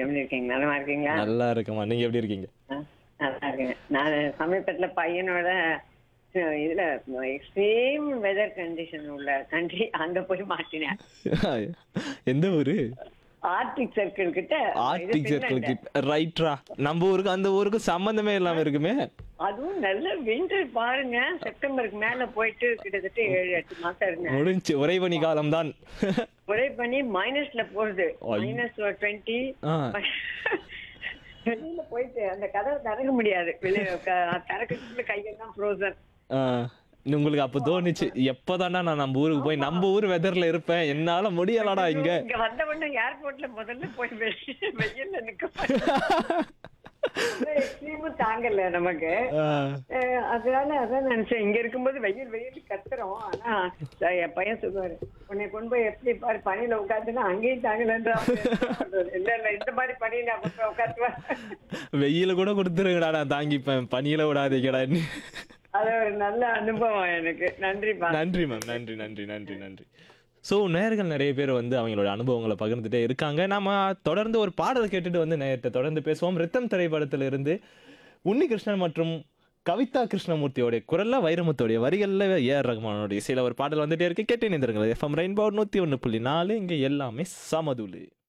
எப்படி இருக்கீங்க நலமா இருக்கீங்களா நல்லா இருக்கேம்மா நீங்க எப்படி இருக்கீங்க ஆ, நல்லா இருக்கேன் நான் சமீபத்துல பையனோட அஹ், இதுல எக்ஸ்ட்ரீம் வெதர் கண்டிஷன் உள்ள கண்ட்ரி அங்க போய் மாட்டினேன் எந்த ஊரு ஆர்டிக் சர்க்கிள் கிட்ட இது ஆர்டிக் சர்க்கிள் ஃபின்லாந்து. கிட்ட ரைட்ரா நம்ம ஊருக்கு அந்த ஊருக்கு சம்பந்தமே இல்லாம இருக்குமே அதுவும் நல்ல விண்டர் பாருங்க செப்டம்பருக்கு மேல போயிட்டு கிட்டத்தட்ட ஏழு எட்டு மாசம் இருந்தேன் முடிஞ்சு உறைபனி காலம் தான் ஒரே பண்ணி மைனஸ்ல போகுது ஐ. மைனஸ் டுவெண்ட்டி ஆ. வெளியில போயிட்டு அந்த கதவை திறக்க முடியாது வெளியில க- திறக்கிறதுக்குள்ள கையெல்லாம் ஃப்ரோசன் உங்களுக்கு அப்ப தோணுச்சு எப்பதான்டா நான் நம்ம ஊருக்கு போய் நம்ம ஊர் வெதர்ல இருப்பேன் என்னால முடியலடா இங்க இங்க வந்த உடனே ஏர்போர்ட்ல முதல்ல போய் வெ- வெயில்ல நிக்க எக்ஸ்ட்ரீமும் தாங்கல நமக்கு ஆ, அஹ் அதனால அதான் நினைச்சேன் இங்க இருக்கும்போது வெயில் வெயில் கத்துறோம் ஆனா ச- என் பையன் சொல்லுவாரு உன்னை கொண்டு போய் எப்படி பாரு பனியில உட்காந்துன்னா அங்கேயும் தாங்கலன்றா இல்ல இல்ல இந்த மாதிரி பனியில கொண்டு போய் உட்காந்துவேன் வெயில கூட கொடுத்துருங்கடா நான் தாங்கிப்பேன் பனியில விடாதீங்கடா அது ஒரு நல்ல அனுபவம் எனக்கு நன்றிப்பா நன்றி மேம் நன்றி நன்றி நன்றி நன்றி ஸோ நேயர்கள் நிறைய பேர் வந்து அவங்களோட அனுபவங்களை பகிர்ந்துட்டே இருக்காங்க நாம தொடர்ந்து ஒரு பாடல் கேட்டுட்டு வந்து நேயர்கிட்ட தொடர்ந்து பேசுவோம் ரித்தம் திரைப்படத்துல இருந்து உன்னிகிருஷ்ணன் மற்றும் கவிதா கிருஷ்ணமூர்த்தியோடைய குரல்ல வைரமுத்தோடைய வரிகள்ல ஏஆர் ரஹ்மானோட இசையில ஒரு பாடல் வந்துட்டே இருக்கு கேட்டு நிந்திருங்கள் எஃப்எம் ரெயின்போ நூத்தி ஒன்று புள்ளி நாலு இங்க எல்லாமே சமதுலு